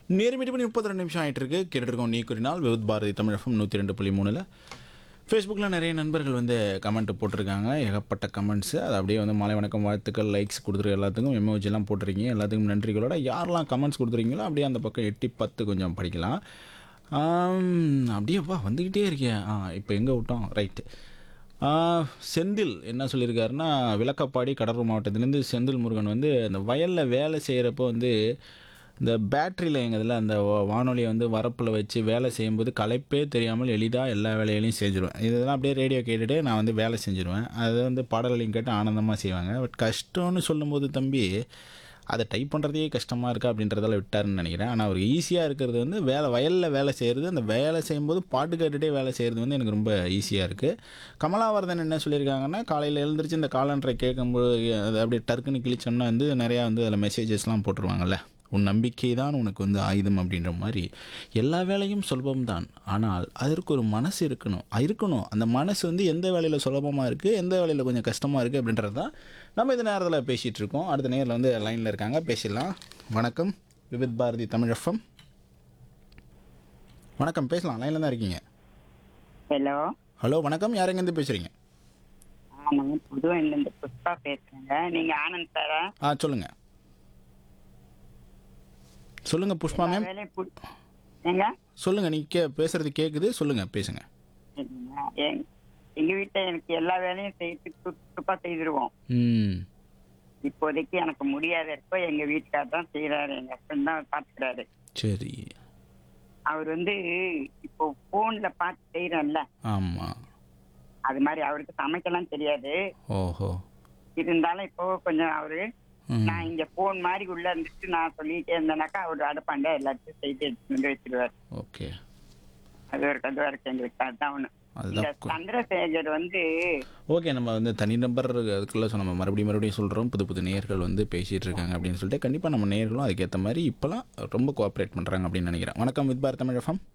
நேரம் எட்டு மணி முப்பத்தி ரெண்டு நிமிஷம் ஆகிட்டு இருக்கு கேட்டுருக்கோம் நீ கூறினால் விவுத் பாரதி தமிழகம் நூற்றி ரெண்டு புள்ளி மூணில் ஃபேஸ்புக்கில் நிறைய நண்பர்கள் வந்து கமெண்ட் போட்டிருக்காங்க ஏகப்பட்ட கமெண்ட்ஸு அது அப்படியே வந்து மாலை வணக்கம் வாழ்த்துக்கள் லைக்ஸ் கொடுத்துருக்க எல்லாத்துக்கும் எமோஜிலாம் போட்டிருக்கீங்க எல்லாத்துக்கும் நன்றிகளோட யாரெல்லாம் கமெண்ட்ஸ் கொடுத்துருக்கீங்களோ அப்படியே அந்த பக்கம் எட்டி பத்து கொஞ்சம் படிக்கலாம் ஆம், அப்படியேப்பா வந்துக்கிட்டே இருக்கேன் ஆ இப்போ எங்கே விட்டோம் ரைட்டு செந்தில் என்ன சொல்லியிருக்காருன்னா விளக்கப்பாடி கடலூர் மாவட்டத்திலேருந்து செந்தில் முருகன் வந்து அந்த வயலில் வேலை செய்கிறப்போ வந்து இந்த பேட்டரியில் எங்கள் அந்த வா- வானொலியை வந்து வரப்பில் வச்சு வேலை செய்யும்போது களைப்பே தெரியாமல் எளிதாக எல்லா வேலைகளையும் செஞ்சுருவேன் இதெல்லாம் அப்படியே ரேடியோ கேட்டுட்டு நான் வந்து வேலை செஞ்சுருவேன் அது வந்து பாடல்களையும் கேட்டு ஆனந்தமாக செய்வாங்க பட் கஷ்டம்னு சொல்லும்போது தம்பி அதை டைப் பண்ணுறதே கஷ்டமாக இருக்கா அப்படின்றதால விட்டாருன்னு நினைக்கிறேன் ஆனால் அவருக்கு ஈஸியாக இருக்கிறது வந்து வேலை வயலில் வேலை செய்கிறது அந்த வேலை செய்யும்போது பாட்டு கேட்டுகிட்டே வேலை செய்கிறது வந்து எனக்கு ரொம்ப ஈஸியாக இருக்குது கமலாவர்தன் என்ன சொல்லியிருக்காங்கன்னா காலையில் எழுந்திரிச்சு இந்த காலண்டரை கேட்கும்போது அது அப்படியே டர்க்குன்னு கிழிச்சோம்னா வந்து நிறையா வந்து அதில் மெசேஜஸ்லாம் போட்டுருவாங்கல்ல உன் நம்பிக்கை தான் உனக்கு வந்து ஆயுதம் அப்படின்ற மாதிரி எல்லா வேலையும் சுலபம்தான் ஆனால் அதற்கு ஒரு மனசு இருக்கணும் இருக்கணும் அந்த மனசு வந்து எந்த வேலையில் சுலபமாக இருக்குது எந்த வேலையில் கொஞ்சம் கஷ்டமாக இருக்குது அப்படின்றது தான் நம்ம இந்த நேரத்தில் பேசிகிட்டு இருக்கோம் அடுத்த நேரில் வந்து லைனில் இருக்காங்க பேசிடலாம் வணக்கம் விவித் பாரதி தமிழ் எஃப்எம் வணக்கம் பேசலாம் லைனில் தான் இருக்கீங்க ஹலோ ஹலோ வணக்கம் யார் எங்கேருந்து பேசுகிறீங்க நாங்க புதுவையிலேருந்து புஷ்பா பேசுறேங்க நீங்க ஆனந்த் சாரா ஆ சொல்லுங்கள் சொல்லுங்கள் புஷ்பா மேம் வேலையை புடி- ஏங்க சொல்லுங்கள் நீங்கள் கே பேசுகிறது கேட்குது சொல்லுங்கள் பேசுங்க சரிங்க. எங்க- எங்க வீட்டுல எனக்கு எல்லா வேலையும் செய்து துப்பா செய்திருவோம் ம் இப்போதைக்கு எனக்கு முடியாத இருப்போ எங்க வீட்டுக்காரர் தான் செய்யறாரு எங்க ஹஸ்பண்ட் தான் பாத்துக்கிறாரு சரி அவர் வந்து இப்போ போன்ல பார்த்து செய்யறோம்ல ஆமாம் அது மாதிரி அவருக்கு சமைக்கலாம் தெரியாது ஓஹோ இருந்தாலும் இப்போ கொஞ்சம் அவரு ம். நான் இங்க போன் மாதிரி உள்ள இருந்துட்டு நான் சொல்லிட்டே இருந்தேனாக்கா அவர் அடுப்பாண்ட எல்லாத்தையும் செய்து எடுத்துட்டு வந்து வச்சிருவாரு ஓகே அது ஒரு கதுவா இருக்கு எங்களுக்கு அதுதான் ஒண்ணு இந்த அதுதான் கு- சந்திரசேகர் வந்து ஓகே நம்ம வந்து தனிநபர் அதுக்குள்ளே சொ- நம்ம மறுபடியும் மறுபடியும் சொல்கிறோம் புது புது நேயர்கள் வந்து பேசிகிட்டு இருக்காங்க அப்படின்னு சொல்லிட்டு கண்டிப்பாக நம்ம நேயர்களும் அதுக்கேற்ற மாதிரி இப்போலாம் ரொம்ப கோஆப்ரேட் பண்ணுறாங்க அப்படின்னு நினைக்கிறேன் வணக்கம் வித் பாரத் தமிழ் எஃப்எம்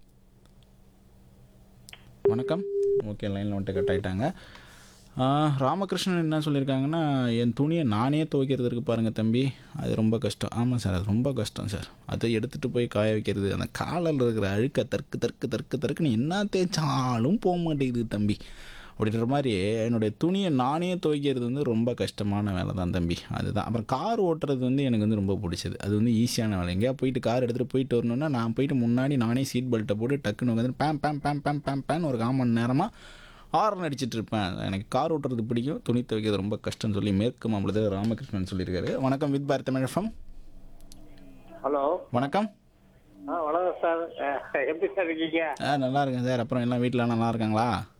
வணக்கம் ஓகே லைனில் வந்துட்டு கட் ஆகிட்டாங்க ராமகிருஷ்ணன் என்ன சொல்லியிருக்காங்கன்னா என் துணியை நானே துவைக்கிறது இருக்கு பாருங்கள் தம்பி அது ரொம்ப கஷ்டம் ஆமாம் சார் அது ரொம்ப கஷ்டம் சார் அதை எடுத்துகிட்டு போய் காய வைக்கிறது அந்த காலில் இருக்கிற அழுக்க தற்கு தற்கு தற்கு தற்குன்னு என்ன தேய்ச்சாலும் போக மாட்டேங்குது தம்பி அப்படின்ற மாதிரி என்னுடைய துணியை நானே துவைக்கிறது வந்து ரொம்ப கஷ்டமான வேலை தான் தம்பி அதுதான் அப்புறம் கார் ஓட்டுறது வந்து எனக்கு வந்து ரொம்ப பிடிச்சது அது வந்து ஈஸியான வேலை எங்கேயா போயிட்டு கார் எடுத்துகிட்டு போயிட்டு வரணுன்னா நான் போயிட்டு முன்னாடி நானே சீட் பெல்ட்டை போட்டு டக்குன்னு உட்காந்து பேம் பேம் பேம் பேம் பேம் பேம் ஒரு கால் மணி நேரமாக ஹார்ன் அடிச்சிட்டு இருப்பேன் எனக்கு கார் ஓட்டுறது பிடிக்கும் துணி துவைக்கிறது ரொம்ப கஷ்டம்னு சொல்லி மேற்கு மாம்பலத்தில் ராமகிருஷ்ணன் சொல்லியிருக்காரு வணக்கம் with Bharat Tamil FM. Hello வணக்கம் ஆ வணக்கம் சார் அஹ், எப்படி சார் இருக்கீங்க ஆ நல்லா இருக்கேன் சார் அப்புறம் எல்லாம் வீட்டில் நல்லா இருக்காங்களா